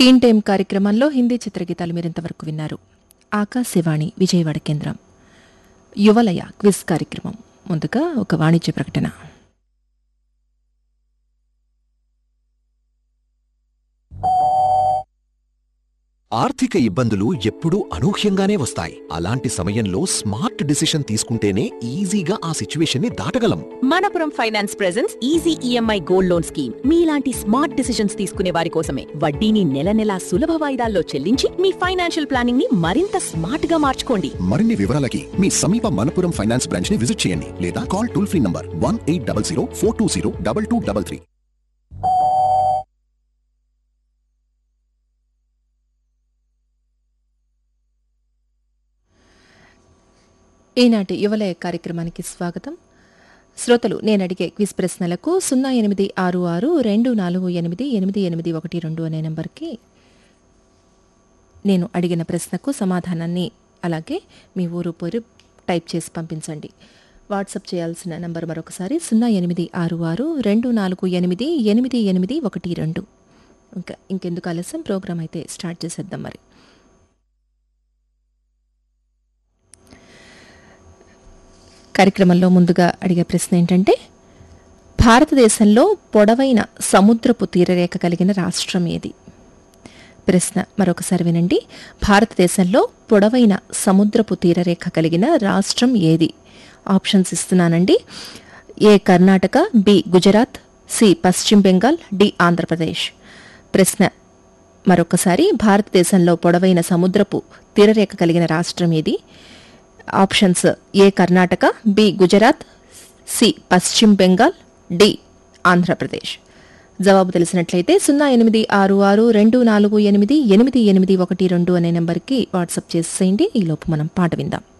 టీన్ time కార్యక్రమంలో హిందీ చిత్రగీతాలు మీరింతవరకు విన్నారు ఆకాశవాణి విజయవాడ కేంద్రం యువలయ క్విజ్ కార్యక్రమం ముందుగా ఒక వాణిజ్య ప్రకటన ఆర్థిక ఇబ్బందులు ఎప్పుడూ అనూహ్యంగానే వస్తాయి అలాంటి సమయంలో స్మార్ట్ డిసిషన్ తీసుకుంటేనే ఈజీగా ఆ సిచ్యువేషన్ ని దాటగలం Manappuram finance presents easy EMI gold loan scheme మీలాంటి స్మార్ట్ డిసిషన్స్ తీసుకునే వారి కోసమే వడ్డీని నెల నెలా సులభ వాయిదాల్లో చెల్లించి మీ ఫైనాన్షియల్ ప్లానింగ్ ని మరింత స్మార్ట్ గా మార్చుకోండి మరిన్ని వివరాలకి మీ సమీప మనపురం ఫైనాన్స్ బ్రాంచ్ ని విజిట్ చేయండి లేదా call toll free number one eight double zero four two zero double two double three ఈనాటి యువలయ కార్యక్రమానికి స్వాగతం శ్రోతలు నేను అడిగే క్విజ్ ప్రశ్నలకు సున్నా ఎనిమిది ఆరు ఆరు రెండు నాలుగు ఎనిమిది ఎనిమిది ఎనిమిది ఒకటి రెండు అనే నెంబర్కి నేను అడిగిన ప్రశ్నకు సమాధానాన్ని అలాగే మీ ఊరు పేరు టైప్ చేసి పంపించండి వాట్సాప్ చేయాల్సిన నంబర్ మరొకసారి సున్నా ఎనిమిది ఆరు ఆరు రెండు నాలుగు ఎనిమిది ఎనిమిది ఎనిమిది ఒకటి రెండు ఇంకా ఇంకెందుకు ఆలస్యం ప్రోగ్రామ్ అయితే స్టార్ట్ చేసేద్దాం మరి కార్యక్రమంలో ముందుగా అడిగే ప్రశ్న ఏంటంటే భారతదేశంలో పొడవైన సముద్రపు తీరరేఖ కలిగిన రాష్ట్రం ఏది ప్రశ్న మరొకసారి వినండి భారతదేశంలో పొడవైన సముద్రపు తీరరేఖ కలిగిన రాష్ట్రం ఏది ఆప్షన్స్ ఇస్తున్నానండి A Karnataka B Gujarat C Paschim Bengal D Andhra Pradesh ప్రశ్న మరొకసారి భారతదేశంలో పొడవైన సముద్రపు తీరరేఖ కలిగిన రాష్ట్రం ఏది options A Karnataka B Gujarat C Paschim Bengal D Andhra Pradesh జవాబు తెలిసినట్లయితే సున్నా ఎనిమిది ఆరు ఆరు రెండు నాలుగు ఎనిమిది ఎనిమిది ఎనిమిది ఒకటి రెండు అనే నెంబర్కి వాట్సాప్ చేసేయండి ఈలోపు మనం పాట విందాం